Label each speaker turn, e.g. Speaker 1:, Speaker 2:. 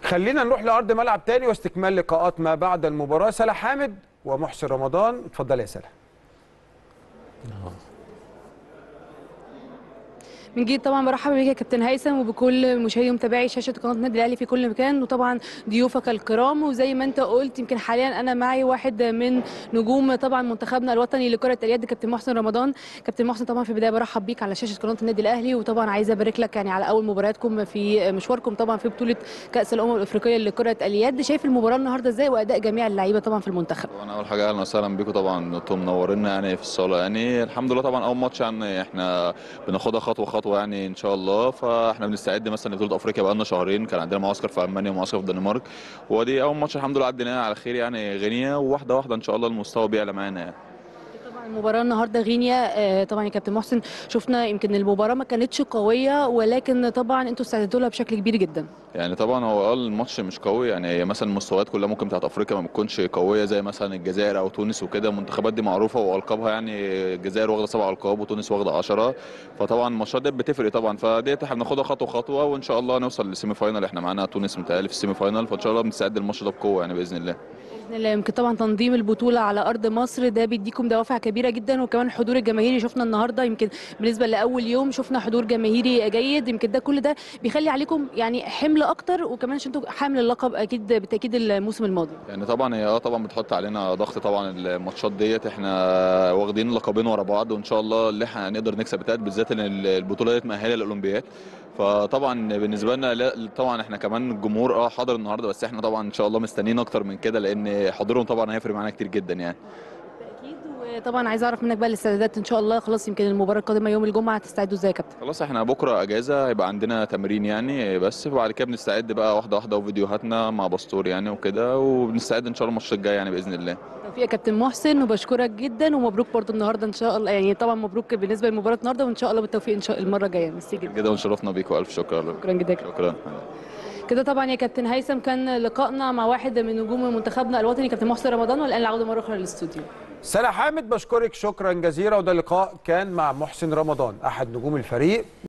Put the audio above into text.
Speaker 1: خلينا نروح لارض ملعب تاني واستكمال لقاءات ما بعد المباراه سلا حامد ومحسن رمضان اتفضل يا سلا
Speaker 2: من جديد طبعا برحب بيك يا كابتن هيثم وبكل مشاهدي ومتابعي شاشه قناه النادي الاهلي في كل مكان وطبعا ضيوفك الكرام وزي ما انت قلت يمكن حاليا انا معي واحد من نجوم طبعا منتخبنا الوطني لكره اليد كابتن محسن رمضان كابتن محسن طبعا في البدايه برحب بيك على شاشه قناه النادي الاهلي وطبعا عايزه ابارك لك يعني على اول مبارياتكم في مشواركم طبعا في بطوله كاس الامم الافريقيه لكره اليد شايف المباراه النهارده ازاي واداء جميع اللعيبه طبعا في المنتخب
Speaker 3: طبعا اول حاجه اهلا وسهلا بيكم طبعا انتم منورينا يعني في الصاله يعني الحمد لله طبعا اول ماتش يعني احنا بناخدها خطوه خطوه يعني ان شاء الله فاحنا بنستعد مثلا لبطوله افريقيا بقى لنا شهرين كان عندنا معسكر في المانيا ومعسكر في الدنمارك ودي اول ماتش الحمد لله عديناه على خير يعني غينيا وواحده واحده ان شاء الله المستوى بيعلى معانا يعني.
Speaker 2: طبعا المباراه النهارده غينيا آه، طبعا يا كابتن محسن شفنا يمكن المباراه ما كانتش قويه ولكن طبعا انتوا استعدتوا لها بشكل كبير جدا
Speaker 3: يعني طبعا هو اه الماتش مش قوي يعني هي مثلا المستويات كلها ممكن بتاعت افريقيا ما بتكونش قويه زي مثلا الجزائر او تونس وكده المنتخبات دي معروفه والقابها يعني الجزائر واخده سبع القاب وتونس واخده 10 فطبعا الماتشات دي بتفرق طبعا فديت احنا بناخدها خطوه خطوه وان شاء الله نوصل للسيمي فاينال احنا معانا تونس متهيألي في السيمي فاينال فان شاء الله بنستعد للماتش ده بقوه يعني باذن الله
Speaker 2: باذن الله يمكن طبعا تنظيم البطوله على ارض مصر ده بيديكم دوافع كبيره جدا وكمان الحضور الجماهيري شفنا النهارده يمكن بالنسبه لاول يوم شفنا حضور جماهيري جيد يمكن ده كل ده بيخلي عليكم يعني حمل اكتر وكمان عشان انتوا حامل اللقب اكيد بالتاكيد الموسم الماضي
Speaker 3: يعني طبعا هي اه طبعا بتحط علينا ضغط طبعا الماتشات ديت احنا واخدين لقبين ورا بعض وان شاء الله اللي احنا هنقدر نكسب التالت بالذات ان البطوله دي مأهله للاولمبياد فطبعا بالنسبه لنا لا طبعا احنا كمان الجمهور اه حاضر النهارده بس احنا طبعا ان شاء الله مستنيين اكتر من كده لان حضورهم طبعا هيفرق معانا كتير جدا يعني
Speaker 2: اكيد وطبعا عايز اعرف منك بقى الاستعدادات ان شاء الله خلاص يمكن المباراه القادمه يوم الجمعه هتستعدوا ازاي يا كابتن
Speaker 3: خلاص احنا بكره اجازه هيبقى عندنا تمرين يعني بس وبعد كده بنستعد بقى واحده واحده وفيديوهاتنا مع باسطور يعني وكده وبنستعد ان شاء الله الماتش الجاي يعني باذن الله
Speaker 2: توفيق يا كابتن محسن وبشكرك جدا ومبروك برضو النهارده ان شاء الله يعني طبعا مبروك بالنسبه لمباراه النهارده وان شاء الله بالتوفيق ان شاء الله المره الجايه ميرسي جدا
Speaker 3: كده ونشرفنا بيكم الف شكر
Speaker 2: شكرا جدا يا كابتن.
Speaker 3: شكرا
Speaker 2: كده طبعا يا كابتن هيثم كان لقائنا مع واحد من نجوم منتخبنا الوطني كابتن محسن رمضان والان العوده مره اخرى للاستوديو
Speaker 1: سلا حامد بشكرك شكرا جزيلا وده لقاء كان مع محسن رمضان احد نجوم الفريق